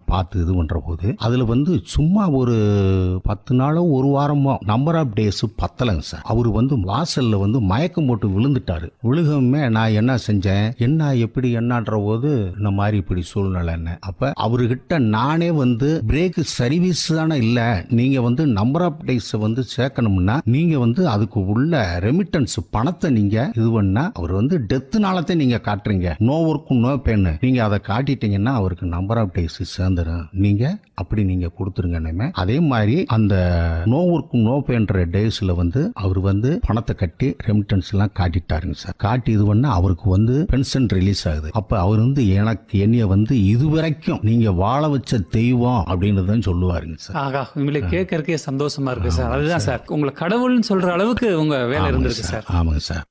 பார்த்து இது பண்ற போது அதுல வந்து சும்மா ஒரு பத்து நாளோ ஒரு வாரமோ நம்பர் ஆஃப் டேஸ் பத்தலைங்க சார் அவர் வந்து வாசல்ல வந்து மயக்கம் போட்டு விழுந்துட்டாரு விழுகமே நான் என்ன செஞ்சேன் என்ன எப்படி என்னன்ற போது இந்த மாதிரி இப்படி சூழ்நிலை என்ன அப்ப அவர்கிட்ட நானே வந்து பிரேக் சர்வீஸ் தானே இல்ல நீங்க வந்து நம்பர் ஆஃப் டேஸ் வந்து சேர்க்கணும்னா நீங்க வந்து அதுக்கு உள்ள ரெமிட்டன்ஸ் பணத்தை நீங்க இது பண்ணா அவர் வந்து டெத்துனாலத்தை நீங்க காட்டுறீங்க நோ ஒர்க் நோ பென் நீங்க அதை காட்டிட்டீங்கன்னா அவருக்கு நம்பர் ஆஃப் டேஸ் சேர்ந்துடும் நீங்க அப்படி நீங்க கொடுத்துருங்கன்னு அதே மாதிரி அந்த நோ ஒர்க் நோ பென்ற டேஸ்ல வந்து அவர் வந்து பணத்தை கட்டி ரெமிட்டன்ஸ் எல்லாம் காட்டிட்டாருங்க சார் காட்டி இது பண்ணா அவருக்கு வந்து பென்ஷன் ரிலீஸ் ஆகுது அப்ப அவர் வந்து எனக்கு என்னைய வந்து இதுவரைக்கும் நீங்க வாழ வச்ச தெய்வம் அப்படின்னு தான் சொல்லுவாருங்க சார் ஆகா உங்களை கேட்கறக்கே சந்தோஷமா இருக்கு சார் அதுதான் சார் உங்களை கடவுள்னு சொல்ற அளவுக்கு உங்க வேலை ஆமாங்க இருந்திருக்கு சார் சார் ஆமாங்க சார்